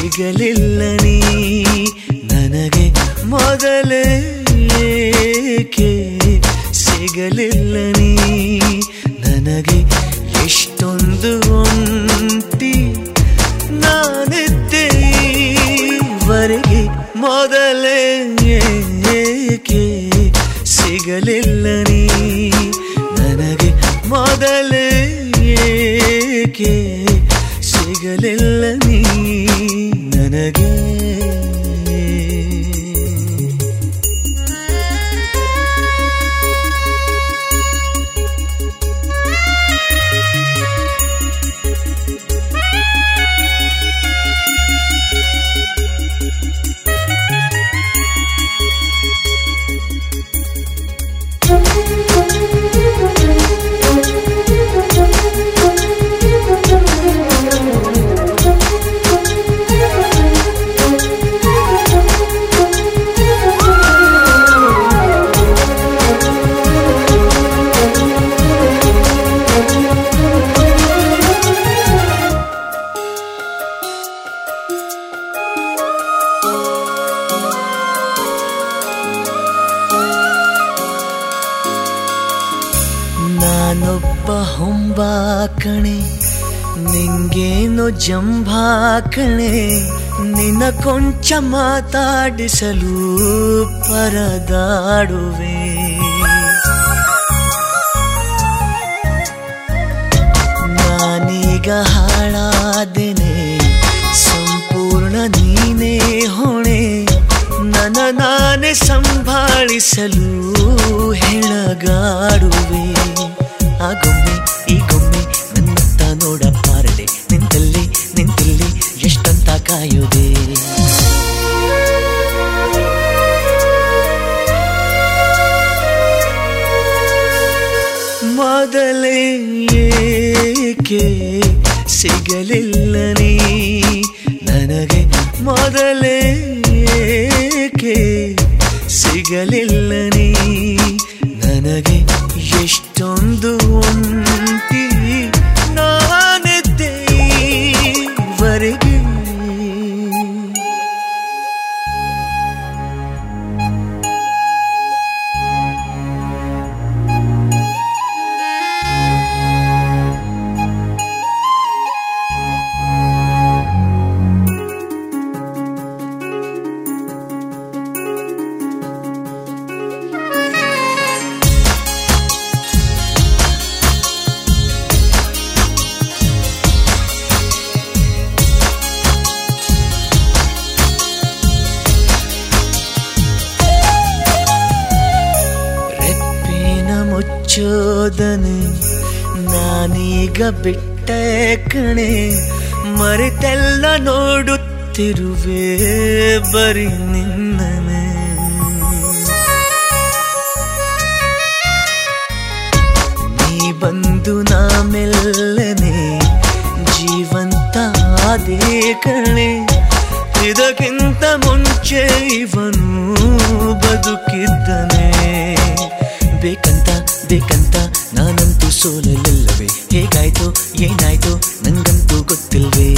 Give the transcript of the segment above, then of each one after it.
ಸಿಗಲಿಲ್ಲ ನೀ ನನಗೆ ಮೊದಲೇ ಏಕೆ ಸಿಗಲಿಲ್ಲ ನೀ ನನಗೆ ಎಷ್ಟೊಂದು ಒಂಟಿ ನಾನಿದ್ದೆ ಈವರೆಗೆ ಮೊದಲೇ ಏಕೆ ಸಿಗಲಿಲ್ಲ ನೀ ನನಗೆ ಮೊದಲೇ ಏಕೆ ಸಿಗಲಿಲ್ಲ ನೀ ನನಗೆ ನಾನೊಬ್ಬ ಹೊಂಬಾಕಣೆ ನಿಂಗೇನು ಜಂಭಾಕಣೆ ನಿನ್ನ ಕೊಂಚ ಮಾತಾಡಿಸಲು ಪರದಾಡುವೆ ನಾನೀಗ ಹಾಳಾದೆನೆ ಸಂಪೂರ್ಣ ನೀನೇ ಹೊಣೆ ನನ್ನ ನಾನೇ ಸಂಭಾಳಿಸಲು ಹೆಳಗಾಡುವೆ ಆ ಗೊಮ್ಮೆ ಈ ಗೊಮ್ಮೆ ನನ್ನತ್ತ ನೋಡ ಪಾರದೆ ನಿಂತಲ್ಲಿ ನಿಂತಿಲ್ಲಿ ಎಷ್ಟಂತ ಕಾಯುವುದೇ ಮೊದಲೇ ಏಕೆ ಸಿಗಲಿಲ್ಲ ನೀ ನನಗೆ ಮೊದಲೇ ಏಕೆ ಸಿಗಲಿಲ್ಲ ನೀ ನನಗೆ ಎಷ್ಟೊಂದು ಒಂಟಿ ನಾನಿದ್ದೆ ಈವರೆಗೆ ರೆಪ್ಪಿನ ಮುಚ್ಚೋದನೆ ನಾನೀಗ ಬಿಟ್ಟೆ ಕಣೆ ಮರೆತೆಲ್ಲ ನೋಡುತ್ತಿರುವೆ ಬರೀ ನಿನ್ನನೆ ನೀ ಬಂದು ನಾ ಮೆಲ್ಲನೆ ಜೀವಂತ ಆದೇ ಕಣೆ ಇದಕ್ಕಿಂತ ಮುಂಚೆ ಇವನು ಬದುಕಿದ್ದನೆ ಬೇಕಂತ ಬೇಕಂತ ನಾನಂತೂ ಸೋಲಲಿಲ್ಲವೇ ಹೇಗಾಯ್ತು ಏನಾಯ್ತು ನಂಗಂತೂ ಗೊತ್ತಿಲ್ವೇ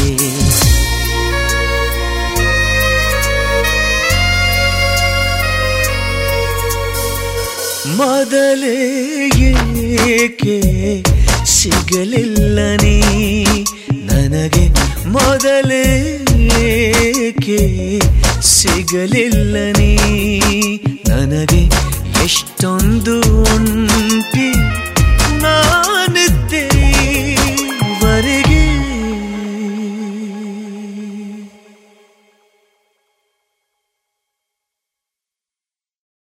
ಮೊದಲೇ ಏಕೆ ಸಿಗಲಿಲ್ಲ ನೀ ನನಗೆ ಮೊದಲೇ ಏಕೆ ಸಿಗಲಿಲ್ಲ ನೀ ನನಗೆ ಎಷ್ಟೊಂದು ಒಂಟಿ